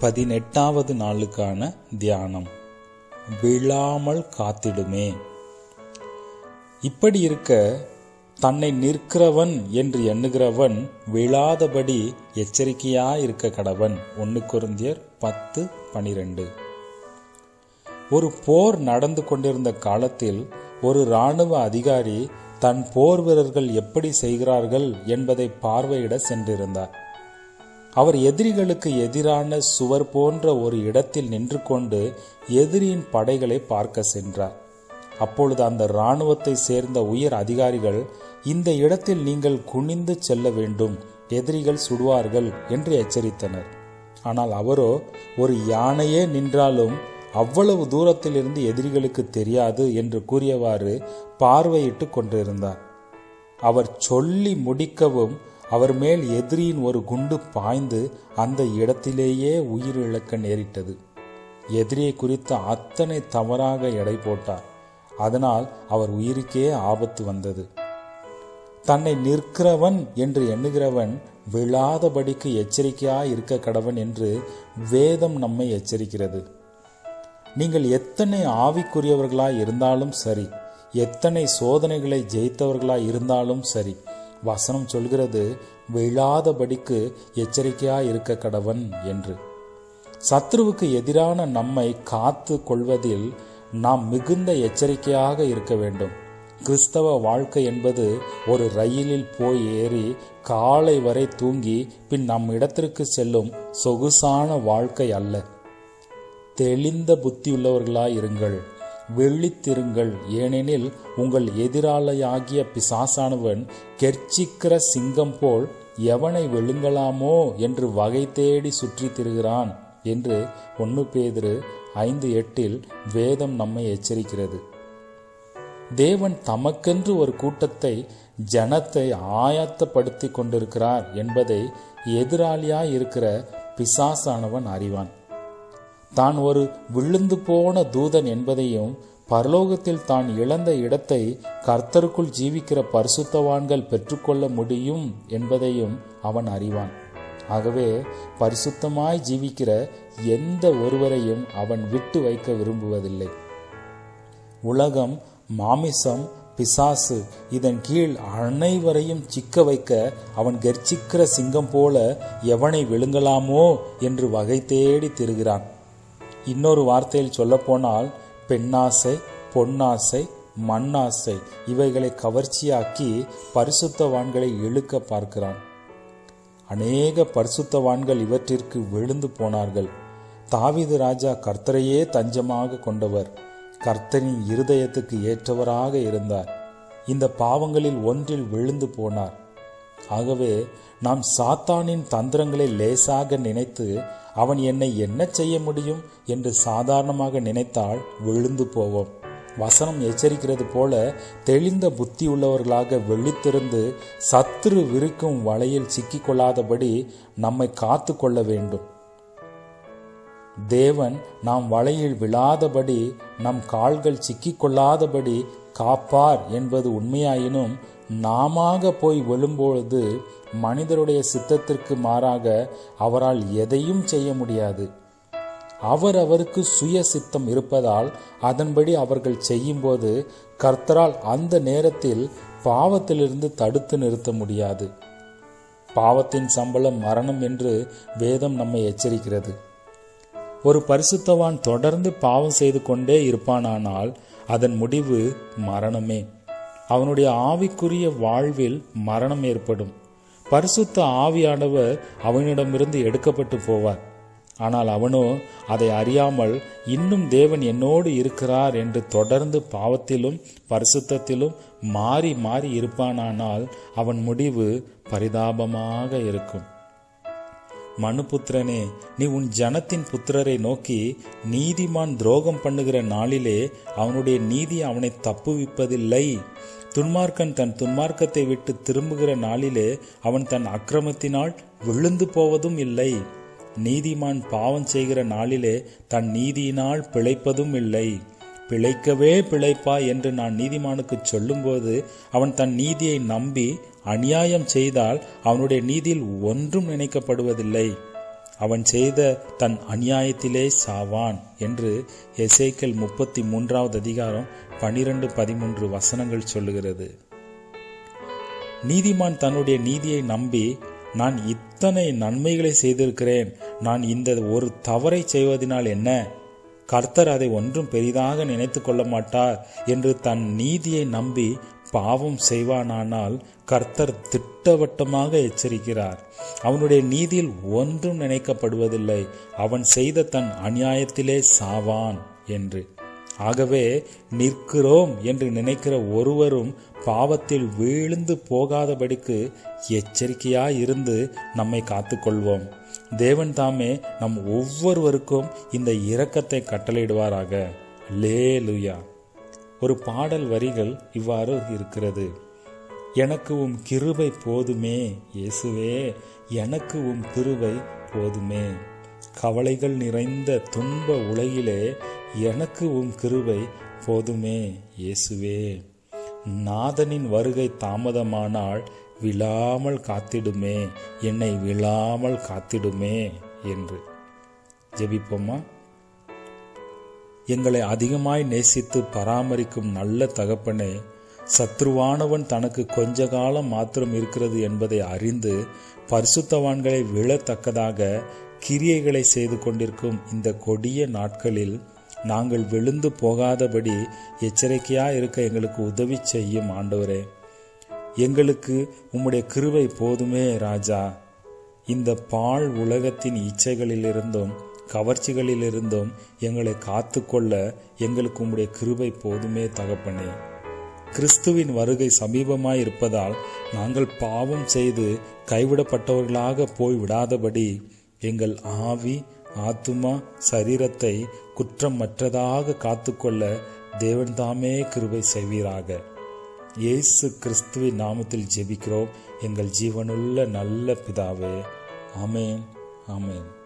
பதினெட்டாவது நாளுக்கான தியானம் விழாமல் காத்திடுமே இப்படி இருக்க தன்னை நிற்கிறவன் என்று எண்ணுகிறவன் விழாதபடி எச்சரிக்கையா இருக்க கடவன் ஒன்னு குருந்தியர் பத்து பனிரெண்டு ஒரு போர் நடந்து கொண்டிருந்த காலத்தில் ஒரு இராணுவ அதிகாரி தன் போர் வீரர்கள் எப்படி செய்கிறார்கள் என்பதை பார்வையிட சென்றிருந்தார் அவர் எதிரிகளுக்கு எதிரான சுவர் போன்ற ஒரு இடத்தில் நின்று கொண்டு எதிரியின் படைகளை பார்க்க சென்றார் அப்பொழுது அந்த இராணுவத்தை சேர்ந்த உயர் அதிகாரிகள் இந்த இடத்தில் நீங்கள் குனிந்து செல்ல வேண்டும் எதிரிகள் சுடுவார்கள் என்று எச்சரித்தனர் ஆனால் அவரோ ஒரு யானையே நின்றாலும் அவ்வளவு தூரத்தில் இருந்து எதிரிகளுக்கு தெரியாது என்று கூறியவாறு பார்வையிட்டு கொண்டிருந்தார் அவர் சொல்லி முடிக்கவும் அவர் மேல் எதிரியின் ஒரு குண்டு பாய்ந்து அந்த இடத்திலேயே உயிரிழக்க நேரிட்டது எதிரியை குறித்த அத்தனை தவறாக எடை போட்டார் அதனால் அவர் உயிருக்கே ஆபத்து வந்தது தன்னை நிற்கிறவன் என்று எண்ணுகிறவன் விழாதபடிக்கு எச்சரிக்கையாய் இருக்க கடவன் என்று வேதம் நம்மை எச்சரிக்கிறது நீங்கள் எத்தனை ஆவிக்குரியவர்களாய் இருந்தாலும் சரி எத்தனை சோதனைகளை ஜெயித்தவர்களாய் இருந்தாலும் சரி வசனம் சொல்கிறது விழாதபடிக்கு எச்சரிக்கையாய் இருக்க கடவன் என்று சத்ருவுக்கு எதிரான நம்மை காத்து கொள்வதில் நாம் மிகுந்த எச்சரிக்கையாக இருக்க வேண்டும் கிறிஸ்தவ வாழ்க்கை என்பது ஒரு ரயிலில் போய் ஏறி காலை வரை தூங்கி பின் நம் இடத்திற்கு செல்லும் சொகுசான வாழ்க்கை அல்ல தெளிந்த புத்தியுள்ளவர்களாய் இருங்கள் விழித்திருங்கள் ஏனெனில் உங்கள் எதிராளியாகிய பிசாசானவன் கெர்ச்சிக்கிற சிங்கம் போல் எவனை விழுங்கலாமோ என்று வகை தேடி சுற்றி திரிகிறான் என்று ஒன்னு பேதிரு ஐந்து எட்டில் வேதம் நம்மை எச்சரிக்கிறது தேவன் தமக்கென்று ஒரு கூட்டத்தை ஜனத்தை ஆயத்தப்படுத்தி கொண்டிருக்கிறார் என்பதை எதிராளியாய் இருக்கிற பிசாசானவன் அறிவான் தான் ஒரு விழுந்து போன தூதன் என்பதையும் பரலோகத்தில் தான் இழந்த இடத்தை கர்த்தருக்குள் ஜீவிக்கிற பரிசுத்தவான்கள் பெற்றுக்கொள்ள முடியும் என்பதையும் அவன் அறிவான் ஆகவே பரிசுத்தமாய் ஜீவிக்கிற எந்த ஒருவரையும் அவன் விட்டு வைக்க விரும்புவதில்லை உலகம் மாமிசம் பிசாசு இதன் கீழ் அனைவரையும் சிக்க வைக்க அவன் கர்ச்சிக்கிற சிங்கம் போல எவனை விழுங்கலாமோ என்று வகை தேடி திரிகிறான் இன்னொரு வார்த்தையில் சொல்லப்போனால் பெண்ணாசை பொன்னாசை மண்ணாசை இவைகளை கவர்ச்சியாக்கி பரிசுத்தவான்களை இழுக்க பார்க்கிறான் அநேக பரிசுத்தவான்கள் இவற்றிற்கு விழுந்து போனார்கள் தாவிது ராஜா கர்த்தரையே தஞ்சமாக கொண்டவர் கர்த்தரின் இருதயத்துக்கு ஏற்றவராக இருந்தார் இந்த பாவங்களில் ஒன்றில் விழுந்து போனார் ஆகவே நாம் சாத்தானின் தந்திரங்களை லேசாக நினைத்து அவன் என்னை என்ன செய்ய முடியும் என்று சாதாரணமாக நினைத்தால் விழுந்து போவோம் வசனம் எச்சரிக்கிறது போல தெளிந்த புத்தி உள்ளவர்களாக விழித்திருந்து சத்துரு விரிக்கும் வலையில் சிக்கிக்கொள்ளாதபடி நம்மை காத்து கொள்ள வேண்டும் தேவன் நாம் வலையில் விழாதபடி நம் கால்கள் சிக்கிக்கொள்ளாதபடி காப்பார் என்பது உண்மையாயினும் நாம போய் விழும்பொழுது மனிதருடைய சித்தத்திற்கு மாறாக அவரால் எதையும் செய்ய முடியாது அவர் அவருக்கு சுய சித்தம் இருப்பதால் அதன்படி அவர்கள் செய்யும்போது கர்த்தரால் அந்த நேரத்தில் பாவத்திலிருந்து தடுத்து நிறுத்த முடியாது பாவத்தின் சம்பளம் மரணம் என்று வேதம் நம்மை எச்சரிக்கிறது ஒரு பரிசுத்தவான் தொடர்ந்து பாவம் செய்து கொண்டே இருப்பானானால் அதன் முடிவு மரணமே அவனுடைய ஆவிக்குரிய வாழ்வில் மரணம் ஏற்படும் பரிசுத்த ஆவியானவர் அவனிடமிருந்து எடுக்கப்பட்டு போவார் ஆனால் அவனோ அதை அறியாமல் இன்னும் தேவன் என்னோடு இருக்கிறார் என்று தொடர்ந்து பாவத்திலும் பரிசுத்தத்திலும் மாறி மாறி இருப்பானானால் அவன் முடிவு பரிதாபமாக இருக்கும் மனுபுத்திரனே நீ உன் ஜனத்தின் புத்திரரை நோக்கி நீதிமான் துரோகம் பண்ணுகிற நாளிலே அவனுடைய நீதி அவனை தப்புவிப்பதில்லை துன்மார்க்கன் தன் துன்மார்க்கத்தை விட்டு திரும்புகிற நாளிலே அவன் தன் அக்கிரமத்தினால் விழுந்து போவதும் இல்லை நீதிமான் பாவம் செய்கிற நாளிலே தன் நீதியினால் பிழைப்பதும் இல்லை பிழைக்கவே பிழைப்பா என்று நான் நீதிமானுக்கு சொல்லும்போது அவன் தன் நீதியை நம்பி அநியாயம் செய்தால் அவனுடைய நீதியில் ஒன்றும் நினைக்கப்படுவதில்லை அவன் செய்த தன் அநியாயத்திலே சாவான் என்று எசேக்கல் முப்பத்தி மூன்றாவது அதிகாரம் பனிரெண்டு பதிமூன்று வசனங்கள் சொல்லுகிறது நீதிமான் தன்னுடைய நீதியை நம்பி நான் இத்தனை நன்மைகளை செய்திருக்கிறேன் நான் இந்த ஒரு தவறை செய்வதனால் என்ன கர்த்தர் அதை ஒன்றும் பெரிதாக நினைத்து கொள்ள மாட்டார் என்று தன் நீதியை நம்பி பாவம் செய்வானானால் கர்த்தர் திட்டவட்டமாக எச்சரிக்கிறார் அவனுடைய நீதியில் ஒன்றும் நினைக்கப்படுவதில்லை அவன் செய்த தன் அநியாயத்திலே சாவான் என்று ஆகவே நிற்கிறோம் என்று நினைக்கிற ஒருவரும் பாவத்தில் வீழ்ந்து போகாதபடிக்கு எச்சரிக்கையாய் இருந்து நம்மை காத்துக்கொள்வோம் தேவன் தாமே நம் ஒவ்வொருவருக்கும் இந்த இரக்கத்தை கட்டளையிடுவாராக லே லுயா ஒரு பாடல் வரிகள் இவ்வாறு இருக்கிறது எனக்கு உம் கிருபை போதுமே இயேசுவே எனக்கு உம் கிருபை போதுமே கவலைகள் நிறைந்த துன்ப உலகிலே எனக்கு உம் கிருபை போதுமே இயேசுவே நாதனின் வருகை தாமதமானால் விழாமல் காத்திடுமே என்னை விழாமல் காத்திடுமே என்று ஜெபிப்போமா எங்களை அதிகமாய் நேசித்து பராமரிக்கும் நல்ல தகப்பனே சத்ருவானவன் தனக்கு கொஞ்ச காலம் மாத்திரம் இருக்கிறது என்பதை அறிந்து பரிசுத்தவான்களை விழத்தக்கதாக கிரியைகளை செய்து கொண்டிருக்கும் இந்த கொடிய நாட்களில் நாங்கள் விழுந்து போகாதபடி எச்சரிக்கையா இருக்க எங்களுக்கு உதவி செய்யும் ஆண்டவரே எங்களுக்கு உம்முடைய கிருவை போதுமே ராஜா இந்த பாழ் உலகத்தின் இச்சைகளிலிருந்தும் கவர்ச்சிகளிலிருந்தும் எங்களை காத்துக்கொள்ள எங்களுக்கு உம்முடைய கிருபை போதுமே தகப்பனே கிறிஸ்துவின் வருகை சமீபமாய் இருப்பதால் நாங்கள் பாவம் செய்து கைவிடப்பட்டவர்களாக போய் விடாதபடி எங்கள் ஆவி ஆத்துமா சரீரத்தை குற்றமற்றதாக காத்துக்கொள்ள தேவன் தாமே கிருபை செய்வீராக இயேசு கிறிஸ்துவின் நாமத்தில் ஜெபிக்கிறோம் எங்கள் ஜீவனுள்ள நல்ல பிதாவே ஆமேன் ஆமேன்